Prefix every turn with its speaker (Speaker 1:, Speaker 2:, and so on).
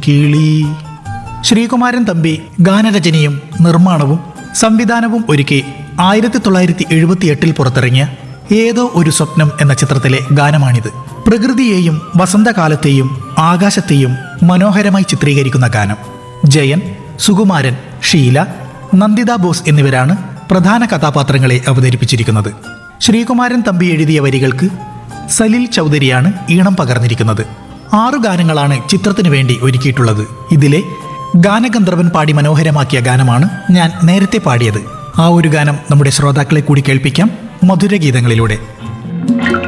Speaker 1: കിളി ശ്രീകുമാരൻ തമ്പി ഗാനരചനയും നിർമ്മാണവും സംവിധാനവും ഒരുക്കി ആയിരത്തി തൊള്ളായിരത്തി എഴുപത്തിയെട്ടിൽ പുറത്തിറങ്ങിയ ഏതോ ഒരു സ്വപ്നം എന്ന ചിത്രത്തിലെ ഗാനമാണിത് പ്രകൃതിയെയും വസന്തകാലത്തെയും ആകാശത്തെയും മനോഹരമായി ചിത്രീകരിക്കുന്ന ഗാനം ജയൻ സുകുമാരൻ ഷീല നന്ദിത ബോസ് എന്നിവരാണ് പ്രധാന കഥാപാത്രങ്ങളെ അവതരിപ്പിച്ചിരിക്കുന്നത് ശ്രീകുമാരൻ തമ്പി എഴുതിയ വരികൾക്ക് സലിൽ ചൗധരിയാണ് ഈണം പകർന്നിരിക്കുന്നത് ആറു ഗാനങ്ങളാണ് ചിത്രത്തിനു വേണ്ടി ഒരുക്കിയിട്ടുള്ളത് ഇതിലെ ഗാനഗന്ധർവൻ പാടി മനോഹരമാക്കിയ ഗാനമാണ് ഞാൻ നേരത്തെ പാടിയത് ആ ഒരു ഗാനം നമ്മുടെ ശ്രോതാക്കളെ കൂടി കേൾപ്പിക്കാം മധുരഗീതങ്ങളിലൂടെ